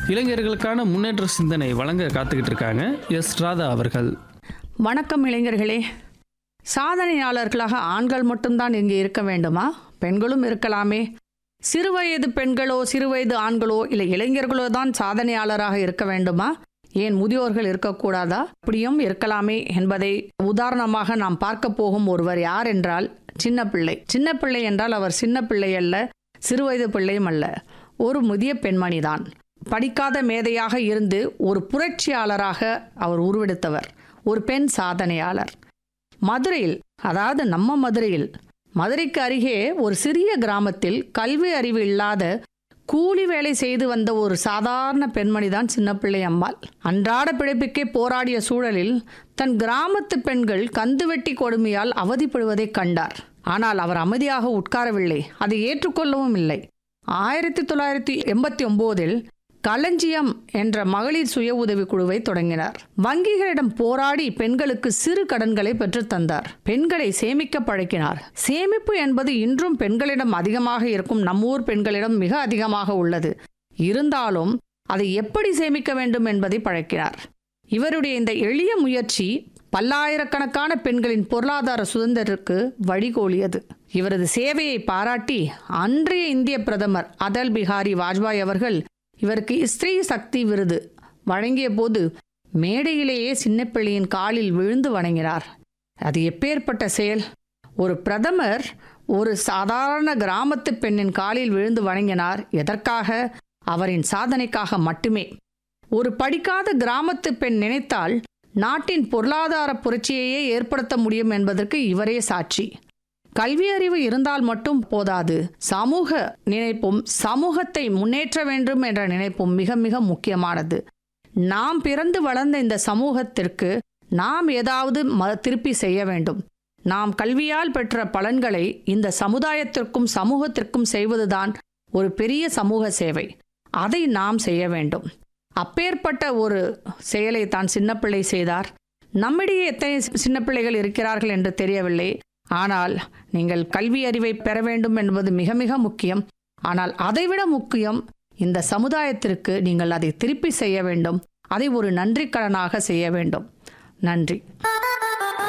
இளைஞர்களுக்கான முன்னேற்ற சிந்தனை வழங்க காத்துக்கிட்டு இருக்காங்க எஸ் ராதா அவர்கள் வணக்கம் இளைஞர்களே சாதனையாளர்களாக ஆண்கள் மட்டும்தான் இங்கே இருக்க வேண்டுமா பெண்களும் இருக்கலாமே சிறுவயது பெண்களோ சிறுவயது ஆண்களோ இல்லை இளைஞர்களோ தான் சாதனையாளராக இருக்க வேண்டுமா ஏன் முதியோர்கள் இருக்கக்கூடாதா அப்படியும் இருக்கலாமே என்பதை உதாரணமாக நாம் பார்க்க போகும் ஒருவர் யார் என்றால் சின்ன பிள்ளை சின்ன பிள்ளை என்றால் அவர் சின்ன பிள்ளை அல்ல சிறுவயது பிள்ளையும் அல்ல ஒரு முதிய பெண்மணிதான் படிக்காத மேதையாக இருந்து ஒரு புரட்சியாளராக அவர் உருவெடுத்தவர் ஒரு பெண் சாதனையாளர் மதுரையில் அதாவது நம்ம மதுரையில் மதுரைக்கு அருகே ஒரு சிறிய கிராமத்தில் கல்வி அறிவு இல்லாத கூலி வேலை செய்து வந்த ஒரு சாதாரண பெண்மணிதான் சின்னப்பிள்ளை அம்மாள் அன்றாட பிழைப்புக்கே போராடிய சூழலில் தன் கிராமத்து பெண்கள் கந்துவெட்டி கொடுமையால் அவதிப்படுவதைக் கண்டார் ஆனால் அவர் அமைதியாக உட்காரவில்லை அதை ஏற்றுக்கொள்ளவும் இல்லை ஆயிரத்தி தொள்ளாயிரத்தி எண்பத்தி ஒம்போதில் களஞ்சியம் என்ற மகளிர் சுய உதவி குழுவை தொடங்கினார் வங்கிகளிடம் போராடி பெண்களுக்கு சிறு கடன்களை பெற்றுத் தந்தார் பெண்களை சேமிக்க பழக்கினார் சேமிப்பு என்பது இன்றும் பெண்களிடம் அதிகமாக இருக்கும் நம்மூர் பெண்களிடம் மிக அதிகமாக உள்ளது இருந்தாலும் அதை எப்படி சேமிக்க வேண்டும் என்பதை பழக்கினார் இவருடைய இந்த எளிய முயற்சி பல்லாயிரக்கணக்கான பெண்களின் பொருளாதார சுதந்திரத்திற்கு வழிகோலியது இவரது சேவையை பாராட்டி அன்றைய இந்திய பிரதமர் அடல் பிஹாரி வாஜ்பாய் அவர்கள் இவருக்கு ஸ்திரீ சக்தி விருது வழங்கிய போது மேடையிலேயே சின்னப்பிள்ளையின் காலில் விழுந்து வணங்கினார் அது எப்பேற்பட்ட செயல் ஒரு பிரதமர் ஒரு சாதாரண கிராமத்து பெண்ணின் காலில் விழுந்து வணங்கினார் எதற்காக அவரின் சாதனைக்காக மட்டுமே ஒரு படிக்காத கிராமத்து பெண் நினைத்தால் நாட்டின் பொருளாதார புரட்சியையே ஏற்படுத்த முடியும் என்பதற்கு இவரே சாட்சி கல்வி அறிவு இருந்தால் மட்டும் போதாது சமூக நினைப்பும் சமூகத்தை முன்னேற்ற வேண்டும் என்ற நினைப்பும் மிக மிக முக்கியமானது நாம் பிறந்து வளர்ந்த இந்த சமூகத்திற்கு நாம் ஏதாவது ம திருப்பி செய்ய வேண்டும் நாம் கல்வியால் பெற்ற பலன்களை இந்த சமுதாயத்திற்கும் சமூகத்திற்கும் செய்வதுதான் ஒரு பெரிய சமூக சேவை அதை நாம் செய்ய வேண்டும் அப்பேற்பட்ட ஒரு செயலை தான் சின்னப்பிள்ளை செய்தார் நம்மிடையே எத்தனை சின்ன பிள்ளைகள் இருக்கிறார்கள் என்று தெரியவில்லை ஆனால் நீங்கள் கல்வி அறிவை பெற வேண்டும் என்பது மிக மிக முக்கியம் ஆனால் அதைவிட முக்கியம் இந்த சமுதாயத்திற்கு நீங்கள் அதை திருப்பி செய்ய வேண்டும் அதை ஒரு நன்றி கடனாக செய்ய வேண்டும் நன்றி